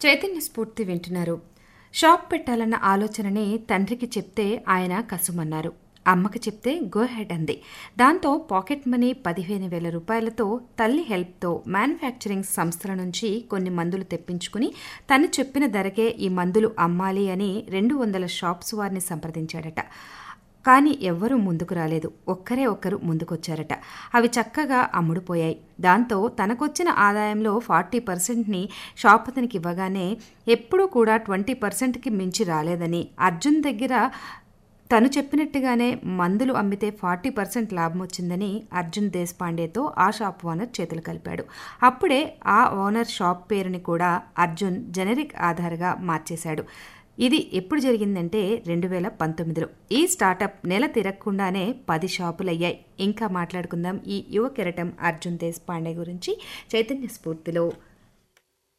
చైతన్య స్ఫూర్తి వింటున్నారు షాప్ పెట్టాలన్న ఆలోచనని తండ్రికి చెప్తే ఆయన కసుమన్నారు అమ్మకి చెప్తే గో హెడ్ అంది దాంతో పాకెట్ మనీ పదిహేను వేల రూపాయలతో తల్లి హెల్ప్తో మ్యానుఫ్యాక్చరింగ్ సంస్థల నుంచి కొన్ని మందులు తెప్పించుకుని తను చెప్పిన ధరకే ఈ మందులు అమ్మాలి అని రెండు వందల షాప్స్ వారిని సంప్రదించాడట కానీ ఎవ్వరూ ముందుకు రాలేదు ఒక్కరే ఒక్కరు ముందుకొచ్చారట అవి చక్కగా అమ్ముడుపోయాయి దాంతో తనకొచ్చిన ఆదాయంలో ఫార్టీ పర్సెంట్ని షాప్ అతనికి ఇవ్వగానే ఎప్పుడూ కూడా ట్వంటీ పర్సెంట్కి మించి రాలేదని అర్జున్ దగ్గర తను చెప్పినట్టుగానే మందులు అమ్మితే ఫార్టీ పర్సెంట్ లాభం వచ్చిందని అర్జున్ దేశపాండేతో ఆ షాప్ ఓనర్ చేతులు కలిపాడు అప్పుడే ఆ ఓనర్ షాప్ పేరుని కూడా అర్జున్ జెనరిక్ ఆధారగా మార్చేశాడు ఇది ఎప్పుడు జరిగిందంటే రెండు వేల పంతొమ్మిదిలో ఈ స్టార్టప్ నెల తిరగకుండానే పది షాపులయ్యాయి ఇంకా మాట్లాడుకుందాం ఈ యువ కెరటం అర్జున్ దేశపాండే గురించి చైతన్య స్ఫూర్తిలో